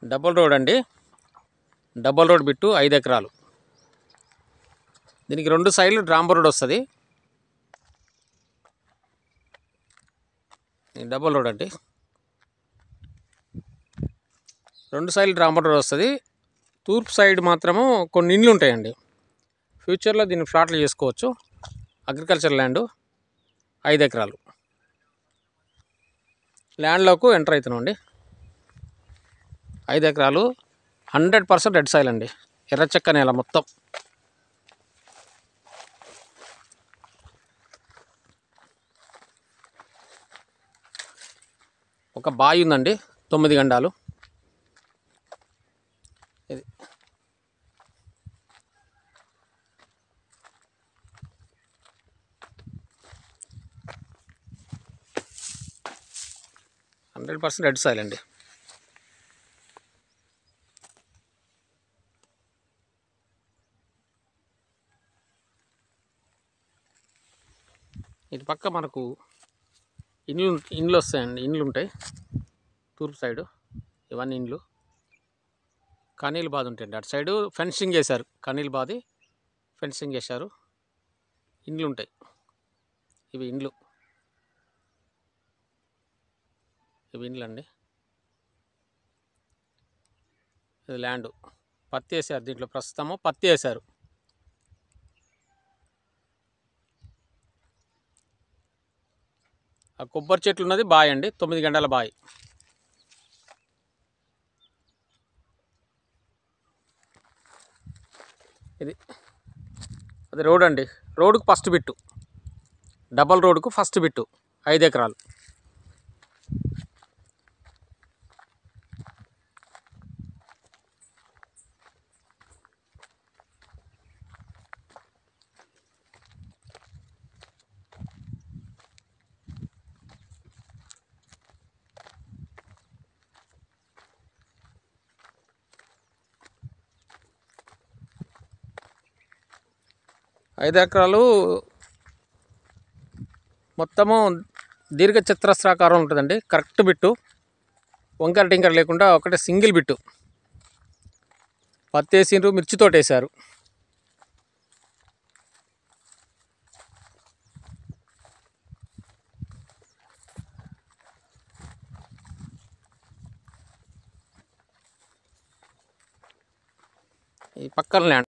double road అండి double road bit ఐదు ఎకరాలు దీనికి రెండు సైడ్లు డ్రాంబర్ రోడ్ వస్తుంది ఇది డబుల్ రోడ్ అండి రెండు సైడ్లు డ్రాంబర్ రోడ్ వస్తుంది తూర్పు సైడ్ మాత్రము కొన్ని ఇండ్లు ఉంటాయండి ఫ్యూచర్లో దీన్ని ఫ్లాట్లు చేసుకోవచ్చు అగ్రికల్చర్ ల్యాండ్ ఐదు ఎకరాలు ల్యాండ్లోకి ఎంటర్ అవుతున్నామండి ఐదు ఎకరాలు హండ్రెడ్ పర్సెంట్ రెడ్ సాయిల్ అండి ఎర్రచెక్క నేల మొత్తం ఒక బావి ఉందండి తొమ్మిది గండాలు ఇది హండ్రెడ్ పర్సెంట్ రెడ్ సాయిల్ అండి ఇటు పక్క మనకు ఇండ్లు ఇండ్లు వస్తాయండి ఇండ్లు ఉంటాయి తూర్పు సైడు ఇవన్నీ ఇండ్లు కనీల్ బాధ ఉంటాయండి అటు సైడు ఫెన్సింగ్ చేశారు కనీల్ బాది ఫెన్సింగ్ చేశారు ఇండ్లు ఉంటాయి ఇవి ఇండ్లు ఇవి ఇండ్లు అండి ఇది ల్యాండ్ పత్తి వేసారు దీంట్లో ప్రస్తుతము పత్తి వేశారు ఆ కొబ్బరి చెట్లు ఉన్నది బాయ్ అండి తొమ్మిది గంటల బాయ్ ఇది అది రోడ్ అండి రోడ్డుకు ఫస్ట్ బిట్టు డబల్ రోడ్డుకు ఫస్ట్ బిట్టు ఐదు ఎకరాలు ఐదు ఎకరాలు మొత్తము దీర్ఘ చతురస్రాకారం ఉంటుందండి కరెక్ట్ బిట్టు వంకర టింకర లేకుండా ఒకటే సింగిల్ బిట్టు పత్తి వేసిండ్రు మిర్చితోటి వేసారు ఈ పక్కన ల్యాండ్